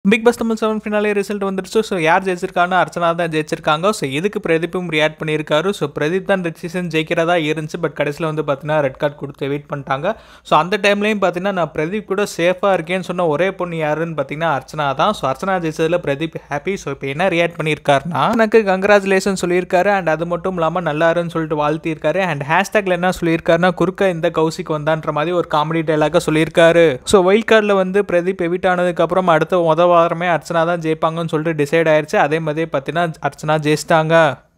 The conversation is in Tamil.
big boss Tamil seven finale result வந்துருச்சு ஸோ யார் ஜெயிச்சிருக்காங்கன்னா அர்ச்சனா தான் ஜெயிச்சிருக்காங்க ஸோ இதுக்கு பிரதீப்பும் ரியாக்ட் பண்ணியிருக்காரு ஸோ பிரதீப் தான் இந்த சீசன் ஜெயிக்கிறதா இருந்துச்சு பட் கடைசியில் வந்து பார்த்தீங்கன்னா ரெட் கார்டு கொடுத்து வெயிட் பண்ணிட்டாங்க ஸோ அந்த டைம்லையும் பார்த்தீங்கன்னா நான் பிரதீப் கூட சேஃபாக இருக்கேன்னு சொன்ன ஒரே பொண்ணு யாருன்னு பார்த்தீங்கன்னா அர்ச்சனா தான் ஸோ அர்ச்சனா ஜெயிச்சதில் பிரதீப் ஹாப்பி ஸோ இப்போ என்ன ரியாக்ட் பண்ணியிருக்காருன்னா எனக்கு கங்க்ராச்சுலேஷன் சொல்லியிருக்காரு அண்ட் அது மட்டும் இல்லாமல் நல்லாருன்னு சொல்லிட்டு வாழ்த்தியிருக்காரு அண்ட் ஹேஷ்டேக்ல என்ன சொல்லியிருக்காருன்னா குறுக்க இந்த கௌசிக்கு வந்தான்ற மாதிரி ஒரு காமெடி டைலாக சொல்லியிருக்காரு ஸோ ஒயில்ட் கார்டில் வந்து பிரதீப் எவிட் ஆனதுக்கப்புறம் அடுத்த முத வாரமே அர்ச்சனா தான் ஜெயிப்பாங்கன்னு சொல்லிட்டு டிசைட் ஆயிருச்சு அதே மாதிரி பார்த்தீங்கன்னா அர்ச்சனா ஜெயிச்சிட்டாங்க